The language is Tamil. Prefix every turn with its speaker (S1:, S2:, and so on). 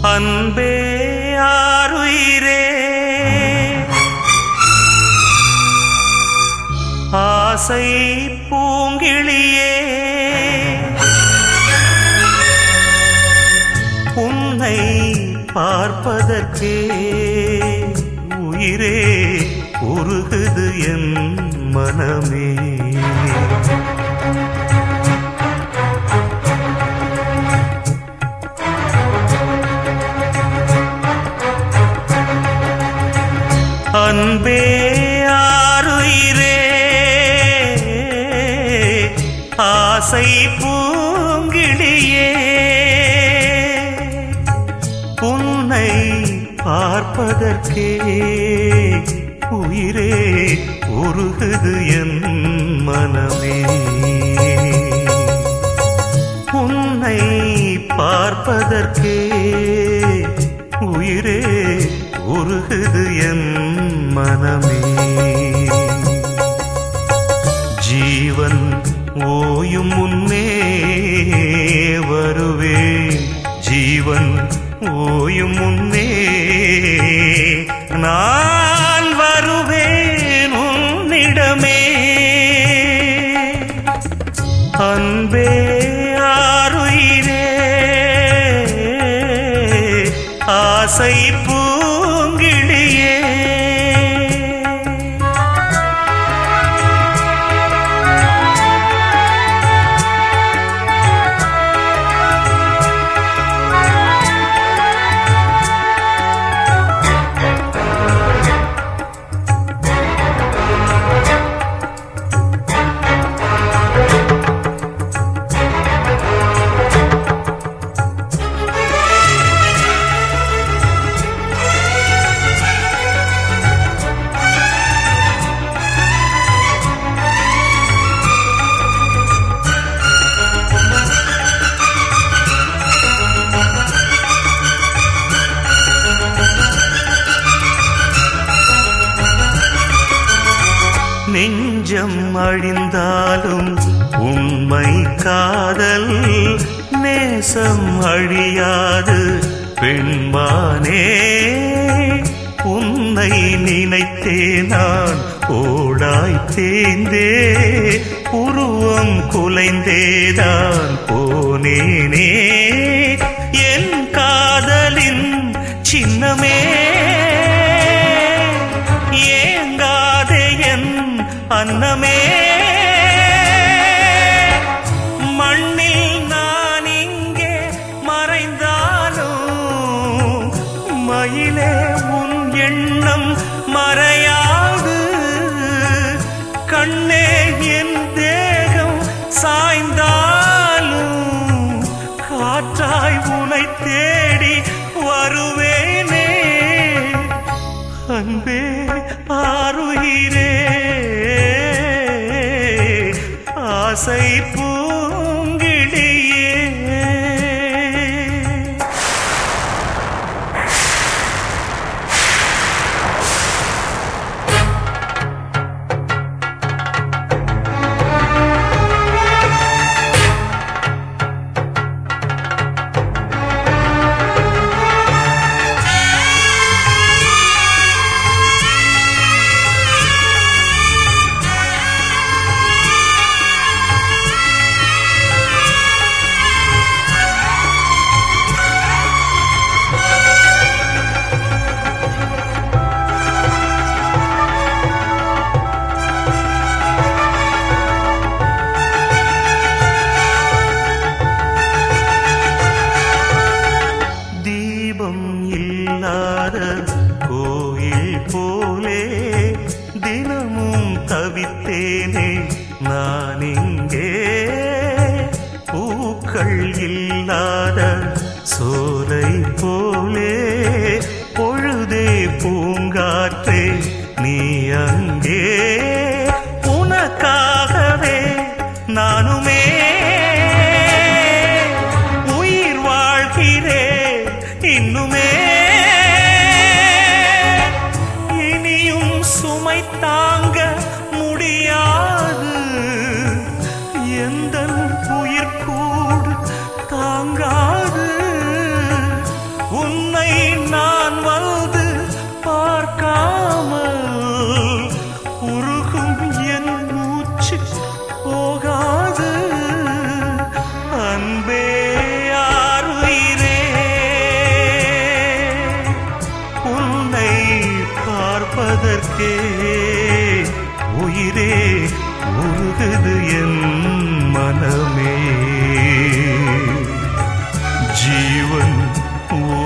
S1: அன்பே ஆருயிரே ஆசை பூங்கிளியே உன்னை பார்ப்பதற்கே உயிரே உருகுது என் மனமே அன்பே ஆருயிரே ஆசை பூங்கிளியே உன்னை பார்ப்பதற்கே உயிரே உருகுது என் மனமே உன்னை பார்ப்பதற்கே உயிரே உருகுது என் மனமே ஜீவன் ஓயும் முன்னே வருவே ஜீவன் ஓயும் முன்னே நான் வருவேன் உன்னிடமே அன்பே ஆருயிரே ஆசை பூங்கிளியே நெஞ்சம் அழிந்தாலும் உண்மை காதல் நேசம் அழியாது பெண்மானே உன்னை நினைத்தே நான் ஓடாய் தேய்ந்தே உருவம் குலைந்தேதான் போனேனே என் காதலின் சின்னமே ஏங்காதே என் அன்னமே மண்ணில் நான் இங்கே மறைந்தாலும் மயிலே உன் எண்ணம் மறையாது கண்ணே என் தேகம் சாய்ந்தாலும் காற்றாய் உனை தேடி வருவேனே அன்பே ஆருயிரே ஆசை பூங்கிடியே தீபம் இல்லாத கோயில் போலே தினமும் தவித்தேனே நான் இங்கே பூக்கள் இல்லாத சோலை போலே பொழுதே பூங்காற்றே நீ அங்கே உனக்காகவே நானுமே உயிர் வாழ்கிறேன் இன்னுமே இனியும் சுமை தாங்க முடியாது எந்த உயிர் கூடு தாங்காது உன் பார்ப்பதற்கே உயிரே உருகுது என் மனமே ஜீவன்